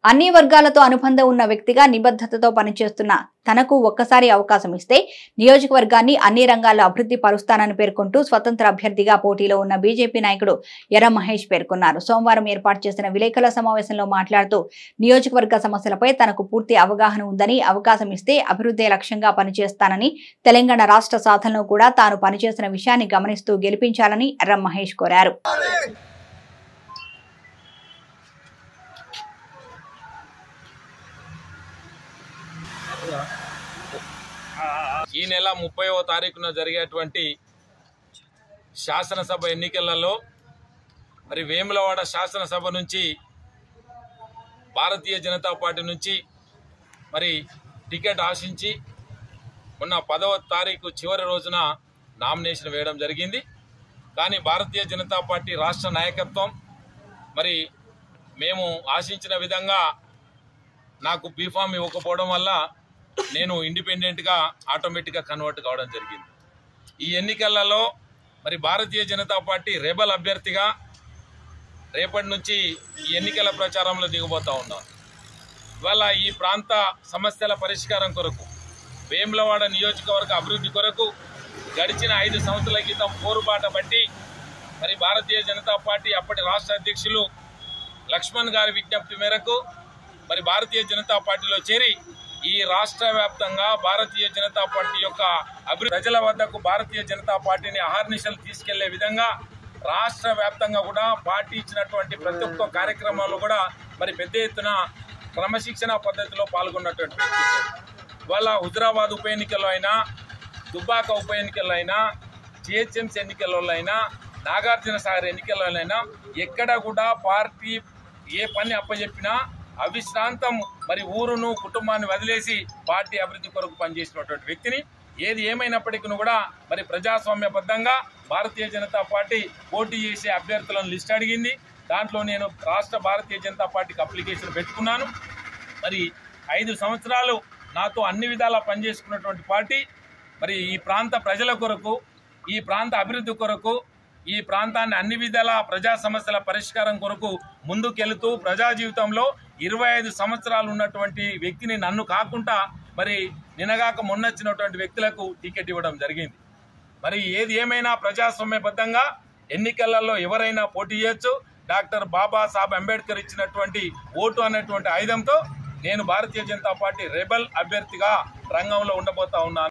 అన్ని వర్గాలతో అనుబంధం ఉన్న వ్యక్తిగా నిబద్ధతతో పనిచేస్తున్న తనకు ఒక్కసారి అవకాశం ఇస్తే నియోజకవర్గాన్ని అన్ని రంగాల్లో అభివృద్ధి పరుస్తానని పేర్కొంటూ స్వతంత్ర అభ్యర్థిగా పోటీలో ఉన్న బీజేపీ నాయకుడు ఎర్ర మహేష్ పేర్కొన్నారు సోమవారం ఏర్పాటు చేసిన విలేకరుల సమావేశంలో మాట్లాడుతూ నియోజకవర్గ సమస్యలపై తనకు పూర్తి అవగాహన ఉందని అవకాశం ఇస్తే అభివృద్ధి లక్ష్యంగా పనిచేస్తానని తెలంగాణ రాష్ట్ర సాధనలో కూడా తాను పనిచేసిన విషయాన్ని గమనిస్తూ గెలిపించాలని ఎర్ర మహేష్ కోరారు ఈ నెల ముప్పైవ తారీఖున జరిగేటువంటి శాసనసభ ఎన్నికలలో మరి వేములవాడ శాసనసభ నుంచి భారతీయ జనతా పార్టీ నుంచి మరి టికెట్ ఆశించి మొన్న పదవ తారీఖు చివరి రోజున నామినేషన్ వేయడం జరిగింది కానీ భారతీయ జనతా పార్టీ రాష్ట్ర నాయకత్వం మరి మేము ఆశించిన విధంగా నాకు బీఫామ్ ఇవ్వకపోవడం వల్ల నేను ఇండిపెండెంట్గా ఆటోమేటిక్గా కన్వర్ట్ కావడం జరిగింది ఈ ఎన్నికలలో మరి భారతీయ జనతా పార్టీ రెబల్ అభ్యర్థిగా రేపటి నుంచి ఈ ఎన్నికల ప్రచారంలో దిగబోతా ఉన్నాం ఇవాళ ఈ ప్రాంత సమస్యల పరిష్కారం కొరకు వేములవాడ నియోజకవర్గ అభివృద్ధి కొరకు గడిచిన ఐదు సంవత్సరాల క్రితం పోరుబాట బట్టి మరి భారతీయ జనతా పార్టీ అప్పటి రాష్ట్ర అధ్యక్షులు లక్ష్మణ్ గారి విజ్ఞప్తి మేరకు మరి భారతీయ జనతా పార్టీలో చేరి ఈ రాష్ట్ర వ్యాప్తంగా భారతీయ జనతా పార్టీ యొక్క అభివృద్ధి ప్రజల వద్దకు భారతీయ జనతా పార్టీని అహర్నిశలు తీసుకెళ్లే విధంగా రాష్ట్ర వ్యాప్తంగా కూడా పార్టీ ఇచ్చినటువంటి ప్రతి ఒక్క కార్యక్రమాల్లో కూడా మరి పెద్ద ఎత్తున క్రమశిక్షణ పద్ధతిలో పాల్గొన్నటువంటి వ్యక్తి వాళ్ళ హుజరాబాద్ ఉప ఎన్నికల్లో అయినా దుబ్బాక ఉప ఎన్నికల్లో అయినా జిహెచ్ఎంసీ ఎన్నికల్లో అయినా నాగార్జున సాగర్ ఎన్నికల్లో అయినా ఎక్కడ కూడా పార్టీ ఏ పని అప్పచెప్పినా అవిశ్రాంతం మరి ఊరును కుటుంబాన్ని వదిలేసి పార్టీ అభివృద్ధి కొరకు పనిచేసినటువంటి వ్యక్తిని ఏది ఏమైనప్పటికీ కూడా మరి ప్రజాస్వామ్యబద్ధంగా భారతీయ జనతా పార్టీ పోటీ చేసే అభ్యర్థులను లిస్ట్ అడిగింది దాంట్లో నేను రాష్ట్ర భారతీయ జనతా పార్టీకి అప్లికేషన్ పెట్టుకున్నాను మరి ఐదు సంవత్సరాలు నాతో అన్ని విధాలా పనిచేసుకున్నటువంటి పార్టీ మరి ఈ ప్రాంత ప్రజల కొరకు ఈ ప్రాంత అభివృద్ధి కొరకు ఈ ప్రాంతాన్ని అన్ని విధాల ప్రజా సమస్యల పరిష్కారం కొరకు ముందుకెళ్తూ ప్రజా జీవితంలో ఇరవై ఐదు సంవత్సరాలు ఉన్నటువంటి వ్యక్తిని నన్ను కాకుండా మరి నినగాక మొన్నొచ్చినటువంటి వ్యక్తులకు టికెట్ ఇవ్వడం జరిగింది మరి ఏది ఏమైనా ప్రజాస్వామ్యబద్ధంగా ఎన్నికలలో ఎవరైనా పోటీ చేయొచ్చు డాక్టర్ బాబాసాహెబ్ అంబేద్కర్ ఇచ్చినటువంటి ఓటు అనేటువంటి ఆయుధంతో నేను భారతీయ జనతా పార్టీ రెబల్ అభ్యర్థిగా రంగంలో ఉండబోతా ఉన్నాను